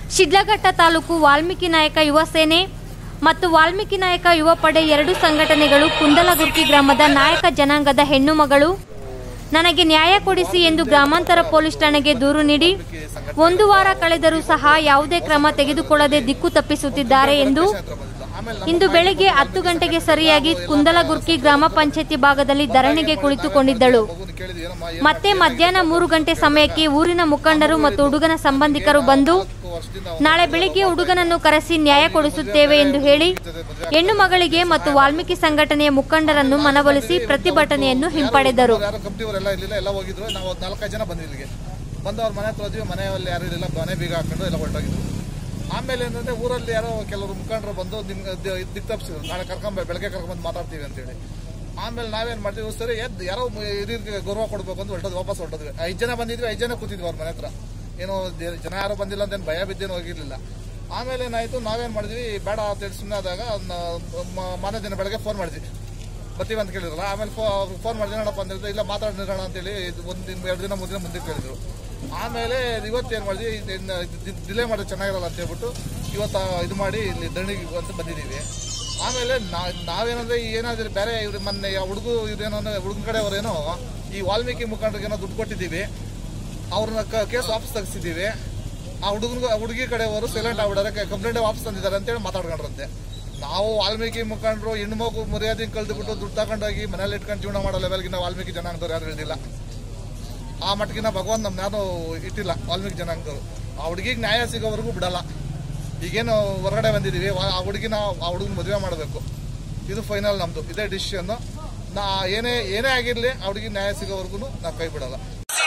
ಶಿಡ್ಲಘಟ್ಟ ತಾಲೂಕು ವಾಲ್ಮೀಕಿ ನಾಯಕ ಯುವ ಸೇನೆ ಮತ್ತು ವಾಲ್ಮೀಕಿ ನಾಯಕ ಯುವ ಪಡೆ ಎರಡು ಸಂಘಟನೆಗಳು ಕುಂದಲಗುರ್ಕಿ ಗ್ರಾಮದ ನಾಯಕ ಜನಾಂಗದ ಹೆಣ್ಣು ಮಗಳು ನನಗೆ ನ್ಯಾಯ ಕೊಡಿಸಿ ಎಂದು ಗ್ರಾಮಾಂತರ ಪೊಲೀಸ್ ಠಾಣೆಗೆ ದೂರು ನೀಡಿ ಒಂದು ವಾರ ಕಳೆದರೂ ಸಹ ಯಾವುದೇ ಕ್ರಮ ತೆಗೆದುಕೊಳ್ಳದೆ ದಿಕ್ಕು ತಪ್ಪಿಸುತ್ತಿದ್ದಾರೆ ಎಂದು ಇಂದು ಬೆಳಗ್ಗೆ ಹತ್ತು ಗಂಟೆಗೆ ಸರಿಯಾಗಿ ಕುಂದಲಗುರ್ಕಿ ಗ್ರಾಮ ಪಂಚಾಯತಿ ಭಾಗದಲ್ಲಿ ಧರಣಿಗೆ ಕುಳಿತುಕೊಂಡಿದ್ದಳು ಮತ್ತೆ ಮಧ್ಯಾಹ್ನ ಮೂರು ಗಂಟೆ ಸಮಯಕ್ಕೆ ಊರಿನ ಮುಖಂಡರು ಮತ್ತು ಹುಡುಗನ ಸಂಬಂಧಿಕರು ಬಂದು ನಾಳೆ ಬೆಳಿಗ್ಗೆ ಹುಡುಗನನ್ನು ಕರೆಸಿ ನ್ಯಾಯ ಕೊಡಿಸುತ್ತೇವೆ ಎಂದು ಹೇಳಿ ಹೆಣ್ಣು ಮಗಳಿಗೆ ಮತ್ತು ವಾಲ್ಮೀಕಿ ಸಂಘಟನೆಯ ಮುಖಂಡರನ್ನು ಮನವೊಲಿಸಿ ಪ್ರತಿಭಟನೆಯನ್ನು ಹಿಂಪಡೆದರು ಯಾರೋ ಕಂಪ್ನಿಯವರೆಲ್ಲ ಇರಲಿಲ್ಲ ಎಲ್ಲ ಹೋಗಿದ್ರು ನಾವು ಒಂದು ನಾಲ್ಕೈದು ಜನ ಬಂದ್ವಿ ಇಲ್ಲಿಗೆ ಬಂದು ಅವ್ರ ಮನೆ ಹತ್ರ ಹೋದ್ವಿ ಮನೆಯಲ್ಲಿ ಯಾರು ಇರಲಿಲ್ಲ ಮನೆ ಬೀಗ ಹಾಕೊಂಡು ಎಲ್ಲ ಹೊರಟೋಗಿದ್ರು ಆಮೇಲೆ ಏನಂದ್ರೆ ಊರಲ್ಲಿ ಯಾರೋ ಕೆಲವರು ಮುಖಂಡರು ಬಂದು ನಿಮ್ಗೆ ದಿಕ್ ತಪ್ಪಿಸಿದ್ರು ನಾಳೆ ಕರ್ಕೊಂಬ ಬೆಳಗ್ಗೆ ಕರ್ಕೊಂಬಂದು ಮಾತಾಡ್ತೀವಿ ಅಂತೇಳಿ ಆಮೇಲೆ ನಾವೇನ್ ಮಾಡ್ತೀವಿ ಸರಿ ಎದ್ದು ಯಾರೋ ಹಿರಿಯರಿಗೆ ಗೌರವ ಕೊಡಬೇಕು ಅಂತ ಹೊರಟೋದು ವಾಪಸ್ ಹೊರಟೋದ್ವಿ ಐದು ಜನ ಬಂದಿದ್ವಿ ಐದು ಜನ ಕೂತಿದ್ವಿ ಅವ್ರ ಮನೆ ಹತ್ರ ಏನೋ ದೇ- ಜನ ಯಾರು ಬಂದಿಲ್ಲ ಅಂತ ಭಯ ಬಿದ್ದೇನು ಹೋಗಿರ್ಲಿಲ್ಲ ಆಮೇಲೆ ಏನಾಯ್ತು ನಾವೇನ್ ಮಾಡಿದ್ವಿ ಬೇಡ ಅಂತ ಹೇಳಿ ಸುಮ್ಮನೆ ಆದಾಗ ಮನೆ ದಿನ ಬೆಳಗ್ಗೆ ಫೋನ್ ಮಾಡಿದ್ವಿ ಬರ್ತೀವಿ ಅಂತ ಕೇಳಿದ್ರಲ್ಲ ಆಮೇಲೆ ಫೋನ್ ಮಾಡಿದ್ರೆ ನೋಡಪ್ಪ ಅಂತ ಹೇಳಿದ್ರೆ ಇಲ್ಲ ಮಾತಾಡಿರೋಣ ಅಂತೇಳಿ ಇದು ಒಂದು ಎರಡು ದಿನ ಮೂರು ದಿನ ಮುಂದೆ ಕೇಳಿದ್ರು ಆಮೇಲೆ ಇವತ್ತು ಏನು ಮಾಡಿದ್ವಿ ಡಿಲೇ ಮಾಡೋದು ಚೆನ್ನಾಗಿರಲ್ಲ ಅಂತ ಹೇಳ್ಬಿಟ್ಟು ಇವತ್ತು ಇದು ಮಾಡಿ ಇಲ್ಲಿ ಧರಣಿಗೆ ಅಂತ ಬಂದಿದ್ದೀವಿ ಆಮೇಲೆ ನಾ- ನಾವೇನಂದ್ರೆ ಈ ಏನಾದ್ರೆ ಬೇರೆ ಇವ್ರು ಮೊನ್ನೆ ಹುಡುಗ ಇವ್ರೇನೋ ಹುಡುಗನ ಕಡೆಯವರೇನೋ ಈ ವಾಲ್ಮೀಕಿ ಮುಖಂಡರಿಗೆ ಏನೋ ದುಡ್ಡು ಕೊಟ್ಟಿದ್ದೀವಿ ಅವ್ರನ್ನ ಕೇಸ್ ವಾಪಸ್ ತೆಗಿಸಿದ್ದೀವಿ ಆ ಹುಡುಗನ ಹುಡುಗಿ ಕಡೆಯವರು ಸೈಲೆಂಟ್ ಆಗ್ಬಿಡಾರೆ ಕಂಪ್ಲೇಂಟ್ ವಾಪಸ್ ತಂದಿದ್ದಾರೆ ಅಂತೇಳಿ ಮಾತಾಡ್ಕೊಂಡ್ರಂತೆ ನಾವು ವಾಲ್ಮೀಕಿ ಮುಖಂಡರು ಹೆಣ್ಮಗು ಮರ್ಯಾದೆ ಕಳೆದುಬಿಟ್ಟು ದುಡ್ಡು ತಗೊಂಡೋಗಿ ಮನೇಲಿ ಇಟ್ಕೊಂಡು ಜೀವನ ಮಾಡೋ ಲೆವೆಲ್ಗೆ ನಾವು ವಾಲ್ಮೀಕಿ ಜನಾಂಗದವ್ರು ಯಾರು ಹೇಳಿಲ್ಲ ಆ ಮಟ್ಟಿಗಿನ ಭಗವಾನ್ ನಮ್ನ ಯಾರು ಇಟ್ಟಿಲ್ಲ ವಾಲ್ಮೀಕಿ ಜನಾಂಗದವರು ಆ ಹುಡುಗಿಗೆ ನ್ಯಾಯ ಸಿಗೋವರೆಗೂ ಬಿಡಲ್ಲ ಈಗೇನು ಹೊರಗಡೆ ಬಂದಿದ್ದೀವಿ ವಾ- ಆ ಹುಡುಗಿನ ಆ ಹುಡುಗನ ಮದುವೆ ಮಾಡಬೇಕು ಇದು ಫೈನಲ್ ನಮ್ದು ಇದೇ ಡಿಸಿಷನ್ ನಾ ಏನೇ ಏನೇ ಆಗಿರಲಿ ಆ ಹುಡುಗಿ ನ್ಯಾಯ ಸಿಗೋವರೆಗೂ ನಾವು ಕೈ ಬಿಡಲ್ಲ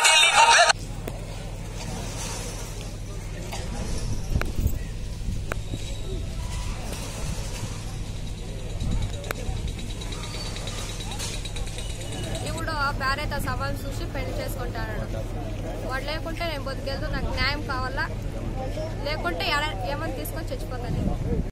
ఇప్పుడు భార్యతో సవాల్ చూసి పెళ్లి చేసుకుంటాడు వాడు లేకుంటే నేను బతికేదు నాకు న్యాయం కావాలా లేకుంటే ఎడ- ఏమని తీసుకొని చచ్చిపోతాను నేను